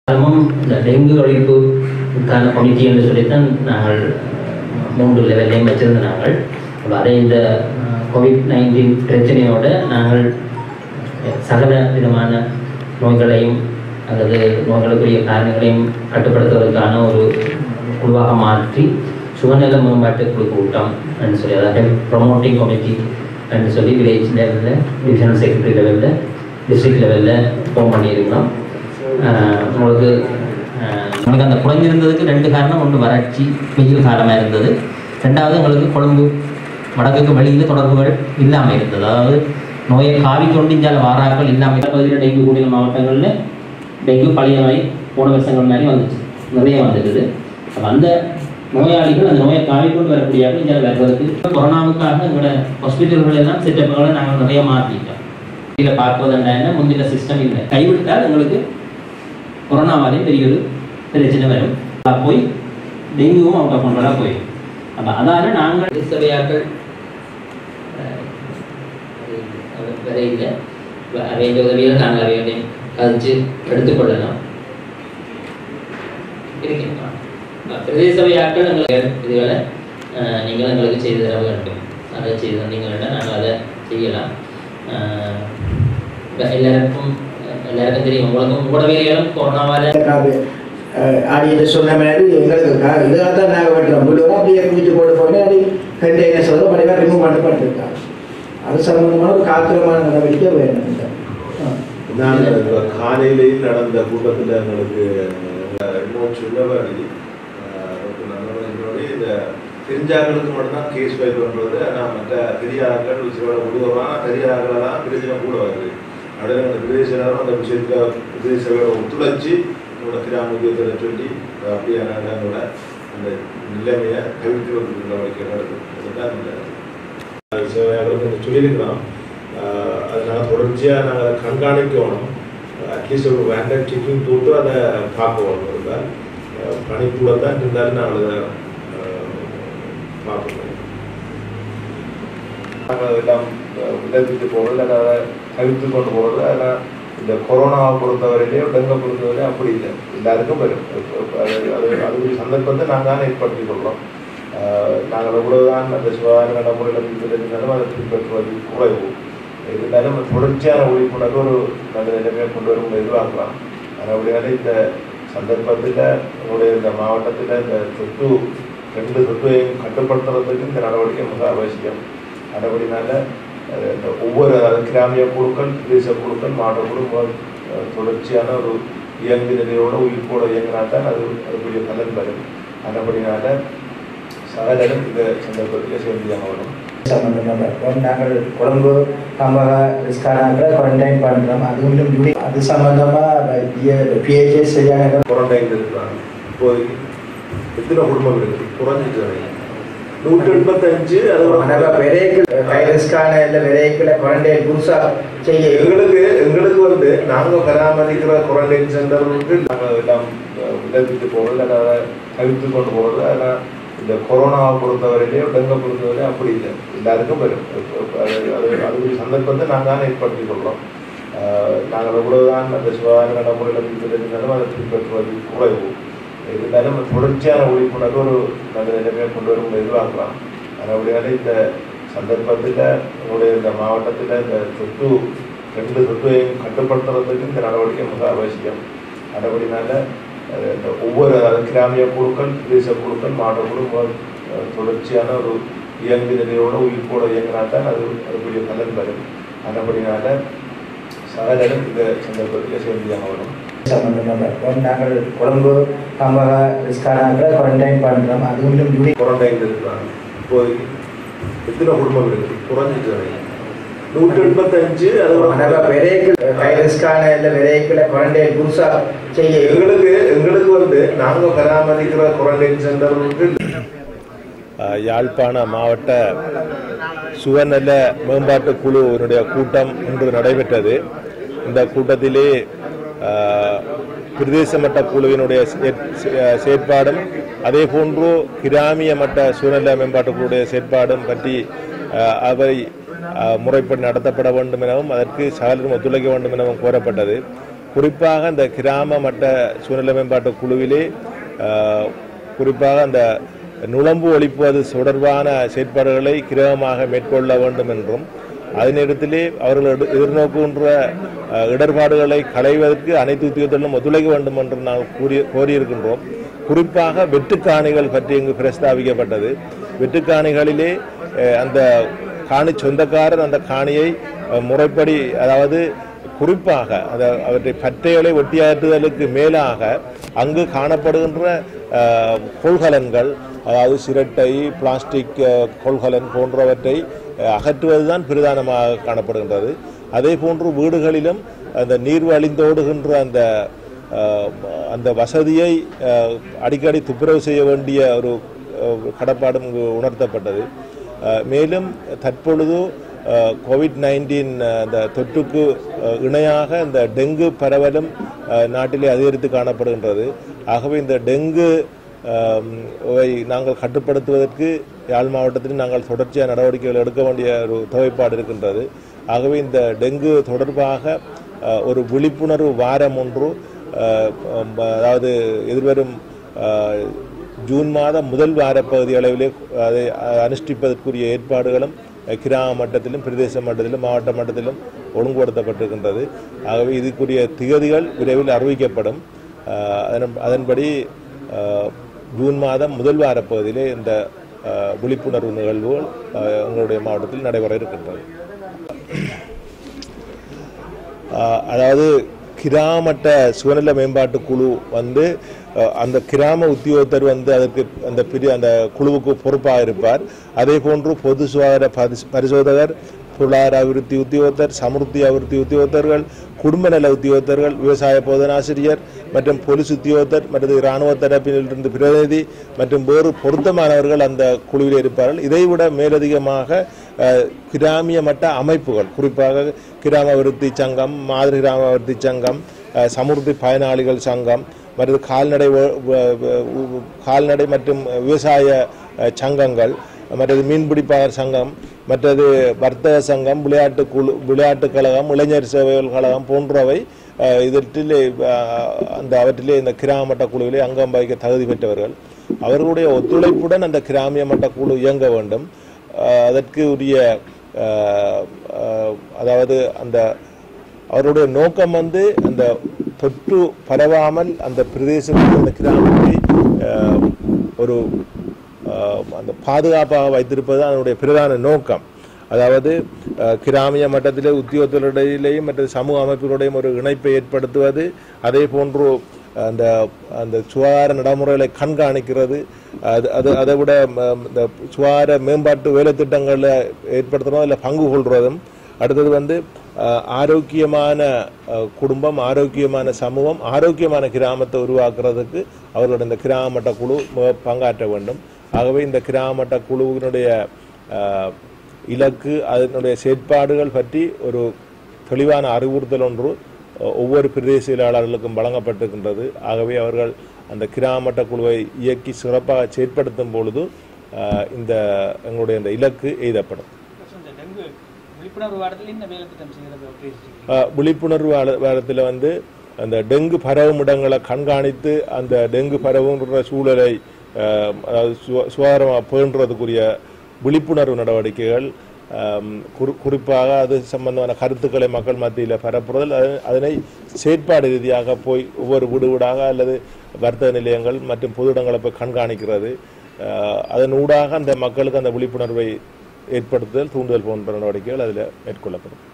காரணமும் இந்த dengue ஒழிப்புக்கான committee என்று சொல்லித்தான் நாங்கள் மூன்று லெவல்லையும் வச்சிருந்த நாங்கள் அப்ப அதை இந்த கோவிட் நைன்டீன் பிரச்சனையோட நாங்கள் சகல விதமான நோய்களையும் அல்லது நோய்களுக்குரிய காரணங்களையும் கட்டுப்படுத்துவதற்கான ஒரு குழுவாக மாற்றி சுகநல மேம்பாட்டு குழு கூட்டம் என்று சொல்லி அதாவது ப்ரொமோட்டிங் கமிட்டி என்று சொல்லி வில்லேஜ் லெவலில் டிவிஷனல் செக்ரட்டரி லெவலில் டிஸ்ட்ரிக்ட் லெவலில் ஃபார்ம் பண்ணியிருக்கிறோம் ஆஹ் உங்களுக்கு ஆஹ் உங்களுக்கு அந்த குறைஞ்சிருந்ததுக்கு ரெண்டு காரணம் ஒன்று வறட்சி வெயில் காலமாக இருந்தது ரெண்டாவது உங்களுக்கு கொழும்பு வடக்குக்கு வெளியில் தொடர்புகள் இல்லாமல் இருந்தது அதாவது நோயை காவி கொண்டிஞ்சால வாராக்கள் இல்லாமல் பகுதியில் டெங்கு கூடிய மாவட்டங்களில் டெங்கு பழைய மாதிரி போன வருஷங்கள் மாதிரி வந்துச்சு நிறைய வந்துடுது அப்ப அந்த நோயாளிகள் அந்த நோயை காவி கொண்டு வரக்கூடியவர்கள் இங்கே வருவதற்கு கொரோனாவுக்காக எங்களோட ஹாஸ்பிட்டல்கள் எல்லாம் செட்டப்புகளை நாங்கள் நிறைய மாற்றிட்டோம் இதில் பார்ப்பதுண்டான முந்தின சிஸ்டம் இல்லை கைவிட்டால் எங்களுக்கு கொரோனாவாலே பெரிய ஒரு பிரச்சனை வரும் அது போய் டெங்குவும் அவுட் ஆஃப் கண்ட்ரோலாக போயிடும் அப்போ அதால நாங்கள் சபையாக்கள் வரையில் அவைய உதவியில் நாங்கள் அவையோடையும் கதைச்சு எடுத்துக்கொள்ளலாம் இருக்கின்றோம் பிரதேச சபையாக்கள் எங்களுக்கு இதுகளை அஹ், நீங்கள் எங்களுக்கு செய்து தர வேண்டும் அதை செய்து தந்தீங்கன்னா நாங்கள் அதை செய்யலாம் அஹ், இப்ப எல்லாருக்கும் எல்லாருக்கும் தெரியும் உங்களுக்கும் உங்களோட வேலைகளும் கொரோனாவால் ஆடிட்டு சொன்ன மாதிரி எங்களுக்கு கா- இதுக்காக தான் நாங்கள் வெட்டுறோம் முழுவதும் அப்படியே குவிச்சு போட்டு போனே அப்படி கண்டெய்னர்ஸ் வந்து மணிவா ரிமூவ் பண்ணி பண்ணிருக்காங்க அது சம்பந்தமான ஒரு காத்திரமான நடவடிக்கை வேணும் இந்த. ஆ. நான் இந்த காலையிலேயும் நடந்த கூட்டத்தில் எங்களுக்கு இன்னும் சொல்லவே நல்ல இந்த தெரிஞ்சாக்களுக்கு மட்டும்தான் கேஸ் ஃபைல் பண்ணுறது ஆனால் மற்ற தெரியாக்கள் சில விடுவோம் தெரியாக்களெல்லாம் பிரச்சனை கூட வருது அடுத்து அந்த பிரதேசம் அந்த விஷயத்தில் பிரதேசங்களை ஒத்துழைச்சி உங்களோட கிராமத்தில் சொல்லி அப்படியான இடங்களோட அந்த நிலைமையை தவிர்க்கிறதுக்கு நடவடிக்கை நடக்குது அதுதான் இந்த சேவையாளர்கள் சொல்லியிருக்கிறோம் ஆஹ் அது நாங்கள் தொடர்ச்சியாக நாங்கள் அதை கண்காணிக்கணும் அட்லீஸ்ட் ஒரு வேண்டம் செக்கிங் போட்டு அதை பார்க்கணும் இருந்தால் பணிக்குள்ள தான் இருந்தாலும் நாங்கள் அதை ஆஹ், பார்க்கணும் நாங்கள் எல்லாம் விலக்கிட்டு போகிறது அதை தவிர்த்து கொண்டு போகிறது ஆனால் இந்த கொரோனாவை பொறுத்தவரையிலே டெங்கை பொறுத்தவரை அப்படி இல்லை எல்லாருக்கும் வரும் அது அது அது ஒரு சந்தர்ப்பத்தை நாங்கள் தான் ஏற்படுத்தி கொள்கிறோம் நாங்கள் எவ்வளவுதான் அந்த சுகாதார நடைமுறையில் பின்பற்றினாலும் அதை பின்பற்றுவது குறைவு இருந்தாலும் தொடர்ச்சியான விழிப்புணர்வு ஒரு நல்ல நிலைமையை கொண்டு வரும் எதிர்பார்க்கலாம் அதனால இந்த சந்தர்ப்பத்தில் உங்களுடைய இந்த மாவட்டத்தில் இந்த சொத்து ரெண்டு சொத்தையும் கட்டுப்படுத்துறதுக்கு இந்த நடவடிக்கை மிக அவசியம் நடவடினால அஹ், இந்த ஒவ்வொரு அதாவது கிராமிய குழுக்கள் பிரதேச குழுக்கள் மாவட்ட குழு முதல், அஹ், தொடர்ச்சியான ஒரு இயங்கு நிலையோட உயிர்ப்போட இயங்கினா தான் அது அதுக்குரிய பலன் வரும் அதபடினால சகலரும் இந்த சந்தர்ப்பத்தில் சேர்ந்தியாக வரும் சம்பந்தமாக இருக்கும் நாங்கள் கொழும்பு கம்பகா ரிஸ்கானாக்களை குவாரண்டைன் பண்ணுறோம் அது இன்னும் ஜூடி அது சம்பந்தமாக பிஹெச்ஏ சரியான குவாரண்டைன் இருக்கிறாங்க இப்போதைக்கு எத்தனை குடும்பம் இருக்குது குறைஞ்சிட்டு நூற்றி எண்பத்தஞ்சு நம்ம அது விரைக்கு வைரஸ்க்கான இல்லை விரைக்கில் குவாரண்டைன் புதுசாக செய்ய எங்களுக்கு எங்களுக்கு வந்து நாங்க பராமரிக்கிற குவாரண்டைன் சென்டருக்கு நாங்கள் எல்லாம் விலக்கிட்டு போகிறது அதை தவிர்த்து கொண்டு போகிறது ஆனால் இந்த கொரோனாவை பொறுத்தவரையிலே டெங்கை பொறுத்தவரை அப்படி இல்லை எல்லாருக்கும் வரும் அது அது அது ஒரு சந்தர்ப்பத்தை நாங்கள் தான் ஏற்படுத்தி கொள்கிறோம் நாங்கள் எவ்வளவுதான் அந்த சுகாதார நடைமுறையில் பின்பற்றினாலும் அதை பின்பற்றுவது குறைவு இருந்தாலும் தொடர்ச்சியான விழிப்புணர்வு ஒரு நல்ல நிலைமையை கொண்டு வரும் எதிர்பார்க்கலாம் அதனால இந்த சந்தர்ப்பத்தில் உங்களுடைய இந்த மாவட்டத்தில் இந்த சொத்து ரெண்டு சொத்தையும் கட்டுப்படுத்துறதுக்கு இந்த நடவடிக்கை மிக அவசியம் நடவடினால அஹ், இந்த ஒவ்வொரு அதாவது கிராமிய குழுக்கள் பிரதேச குழுக்கள் மாவட்ட குழு முதல், அஹ், தொடர்ச்சியான ஒரு இயங்கு நிலையோட உயிர்ப்போட இயங்கினா தான் அது அதுக்குரிய பலன் வரும் அதபடினால சகலரும் இந்த சந்தர்ப்பத்தில் சேர்ந்தியாக வரும் சம்பந்தமாக இருக்கும் நாங்கள் கொழும்பு கம்பகா ரிஸ்கானாக்களை குவாரண்டைன் பண்ணுறோம் அது இன்னும் ஜூடி குவாரண்டைன் இருக்கிறாங்க இப்போதைக்கு எத்தனை குடும்பம் இருக்குது குறைஞ்சிட்டு நூற்றி எண்பத்தஞ்சு நம்ம அது விரைக்கு வைரஸ்க்கான இல்லை விரைக்கில் குவாரண்டைன் புதுசாக செய்ய எங்களுக்கு எங்களுக்கு வந்து நாங்க பராமரிக்கிற குவாரண்டைன் சென்டருக்கு யாழ்ப்பாண மாவட்ட சுவநல மேம்பாட்டு குழுவினுடைய கூட்டம் இன்று நடைபெற்றது இந்த கூட்டத்திலே ஆஹ், பிரதேச மட்ட குழுவினுடைய செயற்- செ- செயற்பாடும் அதே போன்று கிராமிய மட்ட சுவநல மேம்பாட்டு குழுவுடைய செயற்பாடும் பற்றி ஆஹ், அவை ஆஹ், முறைப்படி நடத்தப்பட வேண்டும் எனவும் அதற்கு சகலரும் ஒத்துழைக்க வேண்டும் எனவும் கோரப்பட்டது குறிப்பாக இந்த கிராம மட்ட சூழ்நிலை மேம்பாட்டு குழுவிலே அஹ், குறிப்பாக அந்த நுழம்பு ஒழிப்பது தொடர்பான செயற்பாடுகளை கிரகமாக மேற்கொள்ள வேண்டும் என்றும் அதே நேரத்திலே அவர்கள் எடு- எதிர்நோக்குகின்ற அஹ், இடர்பாடுகளை களைவதற்கு அனைத்து உத்தியோகத்திலும் ஒத்துழைக்க வேண்டும் என்று நாங்கள் கூறி கோரியிருக்கின்றோம் குறிப்பாக வெட்டுக்காணிகள் பற்றி இங்கு பிரஸ்தாபிக்கப்பட்டது வெட்டுக்காணிகளிலே அஹ், அந்த காணி சொந்தக்காரர் அந்த காணியை அஹ், முறைப்படி அதாவது குறிப்பாக அந்த அவற்றை பற்றைகளை வெட்டியாற்றுதலுக்கு மேலாக அங்கு காணப்படுகின்ற அஹ், கொள்கலன்கள் அதாவது சிரட்டை பிளாஸ்டிக் அஹ், கொள்கலன் போன்றவற்றை அஹ், அகற்றுவதுதான் பிரதானமாக காணப்படுகின்றது அதே போன்று வீடுகளிலும் அந்த நீர் வழிந்தோடுகின்ற அந்த அஹ், அந்த வசதியை அஹ், அடிக்கடி துப்புரவு செய்ய வேண்டிய ஒரு அஹ், கடப்பாடும் இங்கு உணர்த்தப்பட்டது அஹ், மேலும் தற்பொழுது கோவிட் நைன்டீன் அந்த தொற்றுக்கு அஹ், இணையாக இந்த டெங்கு பரவலும் அஹ், நாட்டிலே அதிகரித்து காணப்படுகின்றது ஆகவே இந்த டெங்கு ஆம், வை நாங்கள் கட்டுப்படுத்துவதற்கு யாழ் மாவட்டத்தில் நாங்கள் தொடர்ச்சியாக நடவடிக்கைகள் எடுக்க வேண்டிய ஒரு தேவைப்பாடு இருக்கின்றது ஆகவே இந்த டெங்கு தொடர்பாக அஹ், ஒரு விழிப்புணர்வு வாரம் ஒன்று அஹ், அம், அதாவது எதிர்வரும் அஹ், ஜூன் மாதம் முதல் வார பகுதி அளவிலே அதை அஹ், அனுஷ்டிப்பதற்குரிய ஏற்பாடுகளும் அஹ், கிராம மட்டத்திலும் பிரதேச மட்டத்திலும் மாவட்ட மட்டத்திலும் ஒழுங்குபடுத்தப்பட்டிருக்கின்றது ஆகவே இதுக்குரிய திகதிகள் விரைவில் அறிவிக்கப்படும் அஹ், அதன் அதன்படி அஹ், ஜூன் மாதம் முதல் வார பகுதியிலே இந்த அஹ், விழிப்புணர்வு நிகழ்வுகள் அஹ், எங்களுடைய மாவட்டத்தில் நடைபெற இருக்கின்றது ஆஹ் அதாவது கிராமட்ட சுயநல மேம்பாட்டு குழு வந்து அஹ், அந்த கிராம உத்தியோகத்தர் வந்து அதற்கு அந்த பிரி அந்த குழுவுக்கு பொறுப்பாக இருப்பார் அதே போன்று பொது சுகாதார பரிசு- பரிசோதகர் பொருளாதார அபிவிருத்தி உத்தியோகத்தர் சமுர்த்தி அபிவிருத்தி உத்தியோகத்தர்கள் குடும்ப நல உத்தியோகத்தர்கள் விவசாய போதனாசிரியர் மற்றும் போலீஸ் உத்தியோகத்தர் மற்றும் இராணுவ தரப்பிலிருந்து பிரதிநிதி மற்றும் வேறு பொருத்தமானவர்கள் அந்த குழுவில் இருப்பார்கள் இதைவிட மேலதிகமாக அஹ், கிராமிய மட்ட அமைப்புகள் குறிப்பாக கிராம அபிவிருத்தி சங்கம் மாதிரி கிராம அபிவிருத்தி சங்கம் அஹ், சமுர்த்தி பயனாளிகள் சங்கம் மற்றது கால்நடை வ- வ- வ- கால்நடை மற்றும் விவசாய அஹ், சங்கங்கள் மற்றது மீன்பிடிப்பாளர் சங்கம் மற்றது வர்த்தக சங்கம் விளையாட்டு குழு விளையாட்டுக் கழகம் இளைஞர் சேவைகள் கழகம் போன்றவை அஹ், இதற்றிலே அஹ், அந்த அவற்றிலே இந்த கிராம மட்ட குழுவிலே அங்கம் வகிக்க தகுதி பெற்றவர்கள் அவர்களுடைய ஒத்துழைப்புடன் அந்த கிராமிய மட்ட குழு இயங்க வேண்டும் அஹ், அதற்கு உரிய அஹ், அஹ், அதாவது அந்த அவருடைய நோக்கம் வந்து அந்த தொற்று பரவாமல் அந்த பிரதேசத்தில் அந்த கிராமத்தை அஹ், ஒரு அஹ், அந்த பாதுகாப்பாக வைத்திருப்பது அதனுடைய பிரதான நோக்கம் அதாவது அஹ், கிராமிய மட்டத்திலே உத்தியோகத்தரிடையிலேயும் மற்ற சமூக அமைப்புகளுடையும் ஒரு இணைப்பை ஏற்படுத்துவது அதே போன்று அந்த அந்த சுகாதார நடைமுறைகளை கண்காணிக்கிறது அது அது அதை விட ம, இந்த சுகாதார மேம்பாட்டு வேலை திட்டங்களில் ஏற்படுத்துறதும் அதில் பங்கு கொள்வதும் அடுத்தது வந்து அஹ், ஆரோக்கியமான அஹ், குடும்பம் ஆரோக்கியமான சமூகம் ஆரோக்கியமான கிராமத்தை உருவாக்குறதுக்கு அவர்களோட இந்த கிராம மட்ட குழு மிக பங்காற்ற வேண்டும் ஆகவே இந்த கிராம மட்ட குழுவினுடைய அஹ், இலக்கு அதனுடைய செயற்பாடுகள் பற்றி ஒரு தெளிவான அறிவுறுத்தல் ஒன்று அஹ், ஒவ்வொரு பிரதேச செயலாளர்களுக்கும் வழங்கப்பட்டிருக்கின்றது ஆகவே அவர்கள் அந்த கிராம மட்ட குழுவை இயக்கி சிறப்பாக செயற்படுத்தும் பொழுது அஹ், இந்த எங்களுடைய இந்த இலக்கு எய்தப்படும் இந்த டெங்கு விழிப்புணர்வு வாரத்தில் இந்த வேலை திட்டம் செய்கிறது உத்தேசிச்சிருக்கீங்க அஹ், விழிப்புணர்வு வாரத்தில் வந்து அந்த டெங்கு பரவும் இடங்களை கண்காணித்து அந்த டெங்கு பரவுன்ற சூழலை அஹ், அதாவது சு- சுகாதாரமாக பேணுறதுக்குரிய விழிப்புணர்வு நடவடிக்கைகள் அம், குறி குறிப்பாக அது சம்பந்தமான கருத்துக்களை மக்கள் மத்தியில் பரப்புறதில் அது- அதனை செயற்பாடு ரீதியாக போய் ஒவ்வொரு வீடு வீடாக அல்லது வர்த்தக நிலையங்கள் மற்றும் பொது இடங்களை போய் கண்காணிக்கிறது அஹ், அதன் ஊடாக அந்த மக்களுக்கு அந்த விழிப்புணர்வை ஏற்படுத்துதல் தூண்டுதல் போன்ற நடவடிக்கைகள் அதில் மேற்கொள்ளப்படும்